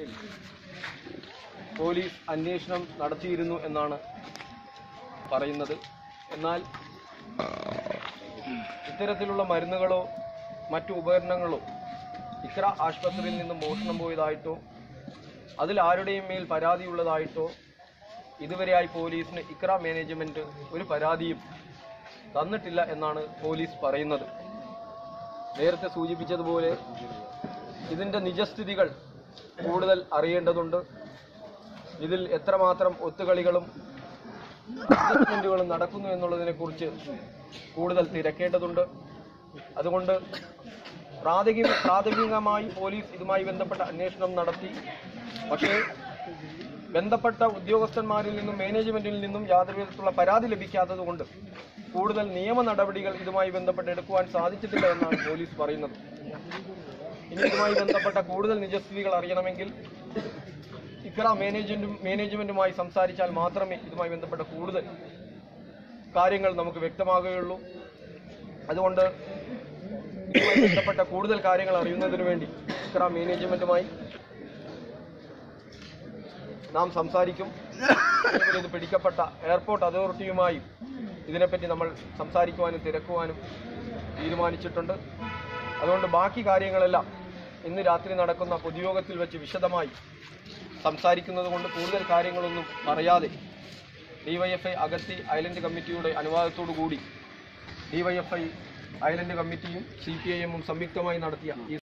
police അന്വേഷണം നടത്തിയിരുന്നു എന്നാണ് പറയുന്നത് എന്നാൽ ഇത്തരത്തിലുള്ള മരുന്നുകളോ മറ്റു ഉപകരണങ്ങളോ ഇക്ര ആശുപത്രിയിൽ നിന്ന് മോഷണം പോയതായിട്ടോ അതിൽ ആരുടെയും മേൽ പരാതിയുള്ളതായിട്ടോ ഇതുവരെയായി പോലീസിന് ഇക്ര മാനേജ്മെന്റ് ഒരു പരാതിയും തന്നിട്ടില്ല എന്നാണ് പോലീസ് പറയുന്നത് നേരത്തെ സൂചിപ്പിച്ചതുപോലെ ഇതിന്റെ നിജസ്ഥിതികൾ കൂടുതൽ അറിയേണ്ടതുണ്ട് ഇതിൽ എത്രമാത്രം ഒത്തുകളികളും അഡ്ജസ്റ്റ്മെന്റുകളും നടക്കുന്നു എന്നുള്ളതിനെ കുറിച്ച് കൂടുതൽ തിരക്കേണ്ടതുണ്ട് അതുകൊണ്ട് പ്രാഥമിക പ്രാഥമികമായി പോലീസ് ഇതുമായി ബന്ധപ്പെട്ട അന്വേഷണം നടത്തി പക്ഷേ ബന്ധപ്പെട്ട ഉദ്യോഗസ്ഥന്മാരിൽ നിന്നും മാനേജ്മെന്റിൽ നിന്നും യാതൊരു വിധത്തിലുള്ള പരാതി ലഭിക്കാത്തത് കൊണ്ട് കൂടുതൽ നിയമ നടപടികൾ ഇതുമായി ബന്ധപ്പെട്ട് എടുക്കുവാൻ സാധിച്ചിട്ടില്ല എന്നാണ് പോലീസ് പറയുന്നത് ഇനി ഇതുമായി ബന്ധപ്പെട്ട കൂടുതൽ നിജസ്ഥിതികൾ അറിയണമെങ്കിൽ ഇക്ര മാനേജ്മെന്റും മാനേജ്മെന്റുമായി സംസാരിച്ചാൽ മാത്രമേ ഇതുമായി ബന്ധപ്പെട്ട കൂടുതൽ കാര്യങ്ങൾ നമുക്ക് വ്യക്തമാകുകയുള്ളൂ അതുകൊണ്ട് ഇതുമായി ബന്ധപ്പെട്ട കൂടുതൽ കാര്യങ്ങൾ അറിയുന്നതിന് വേണ്ടി ഇക്ര മാനേജ്മെന്റുമായി നാം സംസാരിക്കും അതുപോലെ ഇത് പിടിക്കപ്പെട്ട എയർപോർട്ട് അതോറിറ്റിയുമായി ഇതിനെപ്പറ്റി നമ്മൾ സംസാരിക്കുവാനും തിരക്കുവാനും തീരുമാനിച്ചിട്ടുണ്ട് അതുകൊണ്ട് ബാക്കി കാര്യങ്ങളെല്ലാം ഇന്ന് രാത്രി നടക്കുന്ന പൊതുയോഗത്തിൽ വെച്ച് വിശദമായി സംസാരിക്കുന്നത് കൊണ്ട് കൂടുതൽ കാര്യങ്ങളൊന്നും പറയാതെ ഡിവൈഎഫ്ഐ അഗത്തി ഐലൻഡ് കമ്മിറ്റിയുടെ അനുവാദത്തോടു കൂടി ഡിവൈഎഫ്ഐ ഐലൻഡ് കമ്മിറ്റിയും സി പി ഐ എമ്മും സംയുക്തമായി നടത്തിയ ഈ